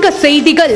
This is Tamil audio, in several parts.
சங்க செய்திகள்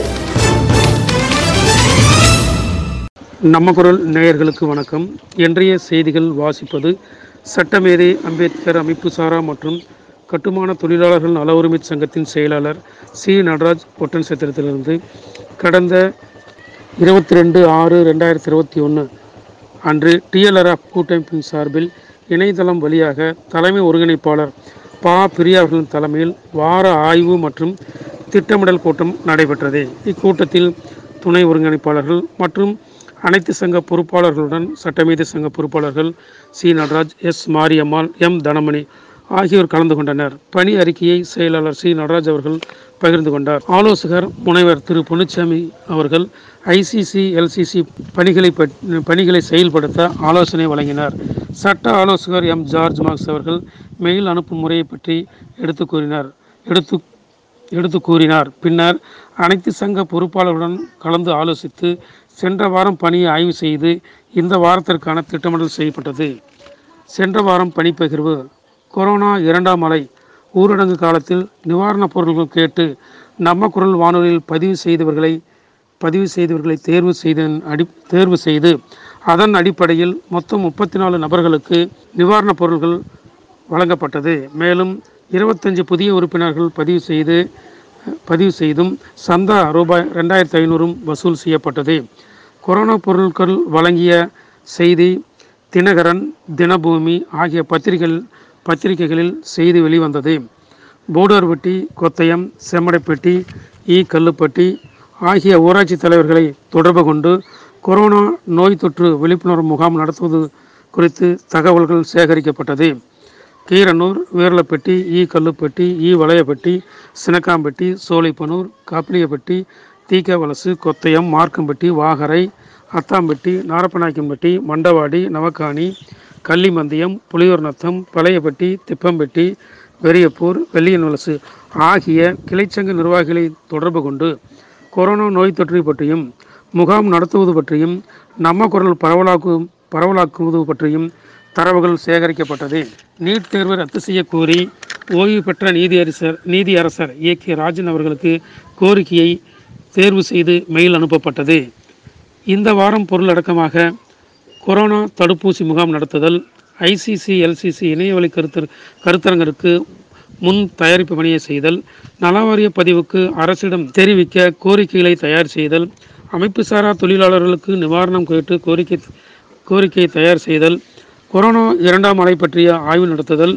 நம்ம குரல் நேயர்களுக்கு வணக்கம் இன்றைய செய்திகள் வாசிப்பது சட்டமேதை அம்பேத்கர் அமைப்பு சாரா மற்றும் கட்டுமான தொழிலாளர்கள் நல உரிமை சங்கத்தின் செயலாளர் சி நடராஜ் ஒட்டன் சத்திரத்திலிருந்து கடந்த இருபத்தி ரெண்டு ஆறு ரெண்டாயிரத்தி இருபத்தி ஒன்று அன்று டிஎல்ஆர்எஃப் கூட்டமைப்பின் சார்பில் இணையதளம் வழியாக தலைமை ஒருங்கிணைப்பாளர் பா பிரியா அவர்களின் தலைமையில் வார ஆய்வு மற்றும் திட்டமிடல் கூட்டம் நடைபெற்றது இக்கூட்டத்தில் துணை ஒருங்கிணைப்பாளர்கள் மற்றும் அனைத்து சங்க பொறுப்பாளர்களுடன் சட்டமீதி சங்க பொறுப்பாளர்கள் C Natraj S Mariammal M Dhanamani ஆகியோர் கலந்து கொண்டனர் பணி அறிக்கையை செயலாளர் சி நடராஜ் அவர்கள் பகிர்ந்து கொண்டார் ஆலோசகர் முனைவர் திரு பொன்னுச்சாமி அவர்கள் ஐசிசி எல்சிசி பணிகளை பற்- பணிகளை செயல்படுத்த ஆலோசனை வழங்கினார் சட்ட ஆலோசகர் எம் ஜார்ஜ் மார்க்ஸ் அவர்கள் மெயில் அனுப்பும் முறையை பற்றி எடுத்து கூறினார் எடுத்து எடுத்து கூறினார் பின்னர் அனைத்து சங்க பொறுப்பாளர்களுடன் கலந்து ஆலோசித்து சென்ற வாரம் பணியை ஆய்வு செய்து இந்த வாரத்திற்கான திட்டமிடல் செய்யப்பட்டது சென்ற வாரம் பணிப்பகிர்வு கொரோனா இரண்டாம் அலை ஊரடங்கு காலத்தில் நிவாரணப் பொருட்கள் கேட்டு நம்ம குரல் வானொலியில் பதிவு செய்தவர்களை பதிவு செய்தவர்களை தேர்வு செய்த அடி தேர்வு செய்து அதன் அடிப்படையில் மொத்தம் முப்பத்தி நாலு நபர்களுக்கு நிவாரணப் பொருட்கள் வழங்கப்பட்டது மேலும் இருபத்தஞ்சு புதிய உறுப்பினர்கள் பதிவு செய்து பதிவு செய்தும் சந்தா ரூபாய் ரெண்டாயிரத்தி ஐநூறும் வசூல் செய்யப்பட்டது கொரோனா பொருட்கள் வழங்கிய செய்தி தினகரன் தினபூமி ஆகிய பத்திரிகைகள் பத்திரிகைகளில் செய்தி வெளிவந்தது போடர்பட்டி கொத்தயம் செம்மடைப்பட்டி ஈ கல்லுப்பட்டி ஆகிய ஊராட்சி தலைவர்களை தொடர்பு கொண்டு கொரோனா நோய் தொற்று விழிப்புணர்வு முகாம் நடத்துவது குறித்து தகவல்கள் சேகரிக்கப்பட்டது கீரனூர் வீரலப்பட்டி ஈ கல்லுப்பட்டி ஈ வளையப்பட்டி சினக்காம்பட்டி சோலைப்பனூர் காப்பிலியப்பட்டி தீக்கவலசு கொத்தயம் மார்க்கம்பட்டி வாகரை அத்தாம்பட்டி நாரப்பநாயக்கம்பட்டி மண்டவாடி நவக்காணி கள்ளிமந்தியம் புலியூர் நத்தம் பழையப்பட்டி திப்பம்பட்டி பெரியப்பூர் வெள்ளியன்வலசு ஆகிய கிளைச்சங்க நிர்வாகிகளை தொடர்பு கொண்டு கொரோனா நோய் தொற்றை பற்றியும் முகாம் நடத்துவது பற்றியும் நம்ம குரல் பரவலாக்கு பரவலாக்குவது பற்றியும் தரவுகள் சேகரிக்கப்பட்டது நீட் தேர்வை ரத்து செய்ய கோரி ஓய்வு பெற்ற நீதியரசர் நீதியரசர் ஏ கே ராஜன் அவர்களுக்கு கோரிக்கையை தேர்வு செய்து மெயில் அனுப்பப்பட்டது இந்த வாரம் பொருளடக்கமாக கொரோனா தடுப்பூசி முகாம் நடத்துதல் ஐசிசி எல்சிசி இணையவழி கருத்தர் கருத்தரங்கிற்கு முன் தயாரிப்பு பணியை செய்தல் நலவாரிய பதிவுக்கு அரசிடம் தெரிவிக்க கோரிக்கைகளை தயார் செய்தல் அமைப்பு சாரா தொழிலாளர்களுக்கு நிவாரணம் கேட்டு கோரிக்கை கோரிக்கை தயார் செய்தல் கொரோனா இரண்டாம் அலை பற்றிய ஆய்வு நடத்துதல்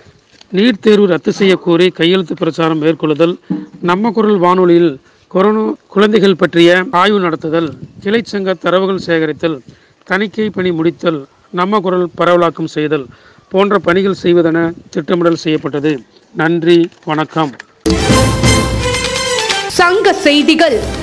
நீட் தேர்வு ரத்து செய்ய கோரி கையெழுத்து பிரச்சாரம் மேற்கொள்ளுதல் நம்ம குரல் வானொலியில் கொரோனா குழந்தைகள் பற்றிய ஆய்வு நடத்துதல் கிளை சங்க தரவுகள் சேகரித்தல் தணிக்கை பணி முடித்தல் நம்ம குரல் பரவலாக்கம் செய்தல் போன்ற பணிகள் செய்வதென திட்டமிடல் செய்யப்பட்டது நன்றி வணக்கம் சங்க செய்திகள்